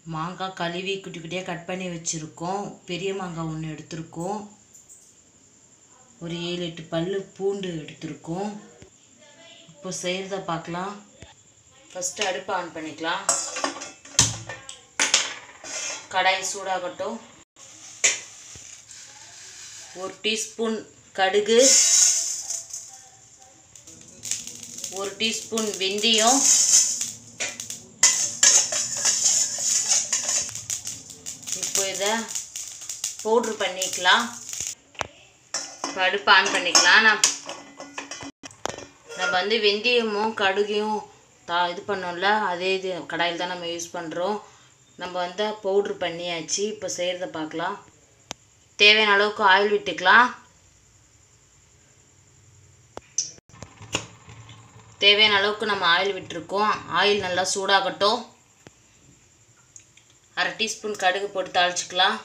மாங்காய் கழுவி குட்டி குட்டியாக கட் பண்ணி வச்சுருக்கோம் பெரிய மாங்காய் ஒன்று எடுத்திருக்கோம் ஒரு ஏழு எட்டு பல்லு பூண்டு எடுத்திருக்கோம் இப்போ செய்கிறத பார்க்கலாம் ஃபஸ்ட்டு அடுப்பை ஆன் பண்ணிக்கலாம் கடாய் சூடாகட்டும் ஒரு டீஸ்பூன் கடுகு ஒரு டீஸ்பூன் வெந்தயம் இப்போ இதை பவுட்ரு பண்ணிக்கலாம் இப்போ அடுப்பு ஆன் பண்ணிக்கலாம் நான் நம்ம வந்து வெந்தயமும் கடுகையும் தா இது பண்ணோம்ல அதே இது கடாயில் தான் நம்ம யூஸ் பண்ணுறோம் நம்ம வந்து பவுட்ரு பண்ணியாச்சு இப்போ செய்கிறத பார்க்கலாம் தேவையான அளவுக்கு ஆயில் விட்டுக்கலாம் தேவையான அளவுக்கு நம்ம ஆயில் விட்டுருக்கோம் ஆயில் நல்லா சூடாகட்டும் அரை டீஸ்பூன் கடுகு போட்டு தாளிச்சுக்கலாம்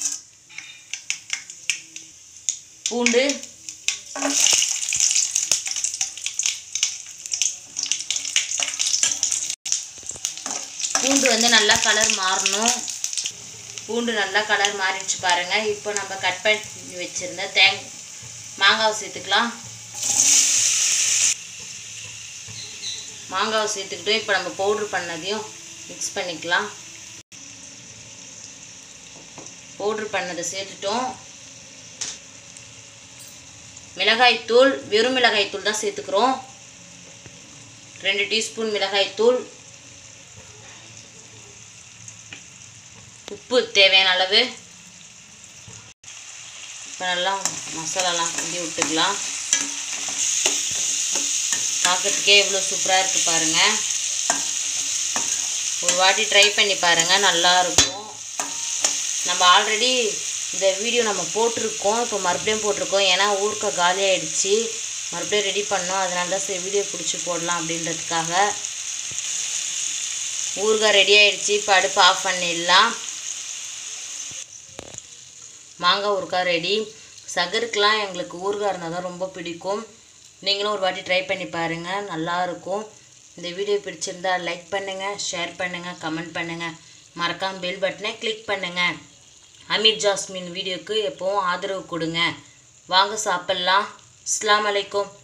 பூண்டு பூண்டு வந்து நல்லா கலர் மாறணும் பூண்டு நல்லா கலர் மாறிடுச்சு பாருங்கள் இப்போ நம்ம கட் பண்ணி வச்சுருந்த தேங் மாங்காவை சேர்த்துக்கலாம் மாங்காவை சேர்த்துக்கிட்டு இப்போ நம்ம பவுட்ரு பண்ணதையும் மிக்ஸ் பண்ணிக்கலாம் பவுட்ரு பண்ணதை சேர்த்துட்டோம் மிளகாய்த்தூள் வெறும் மிளகாய்த்தூள் தான் சேர்த்துக்கிறோம் ரெண்டு டீஸ்பூன் மிளகாய்த்தூள் உப்பு தேவையான அளவு இப்போ நல்லா மசாலாலாம் கிண்டி விட்டுக்கலாம் பார்க்கறதுக்கே இவ்வளோ சூப்பராக இருக்குது பாருங்கள் ஒரு வாட்டி ட்ரை பண்ணி பாருங்கள் நல்லா இருக்கும் நம்ம ஆல்ரெடி இந்த வீடியோ நம்ம போட்டிருக்கோம் இப்போ மறுபடியும் போட்டிருக்கோம் ஏன்னா ஊருக்க காலி ஆயிடுச்சு மறுபடியும் ரெடி பண்ணோம் அதனால தான் சரி வீடியோ பிடிச்சி போடலாம் அப்படின்றதுக்காக ஊறுகாய் ரெடி ஆயிடுச்சு இப்போ அடுப்பு ஆஃப் பண்ணிடலாம் மாங்காய் ஊறுகாய் ரெடி சகருக்கெலாம் எங்களுக்கு ஊறுகாய் இருந்தால் தான் ரொம்ப பிடிக்கும் நீங்களும் ஒரு வாட்டி ட்ரை பண்ணி பாருங்கள் நல்லாயிருக்கும் இந்த வீடியோ பிடிச்சிருந்தா லைக் பண்ணுங்கள் ஷேர் பண்ணுங்கள் கமெண்ட் பண்ணுங்கள் மறக்காம பெல் பட்டனை கிளிக் பண்ணுங்கள் அமீர் ஜாஸ்மின் வீடியோக்கு எப்போவும் ஆதரவு கொடுங்க வாங்க சாப்பிட்லாம் அஸ்ஸலாமு அலைக்கும்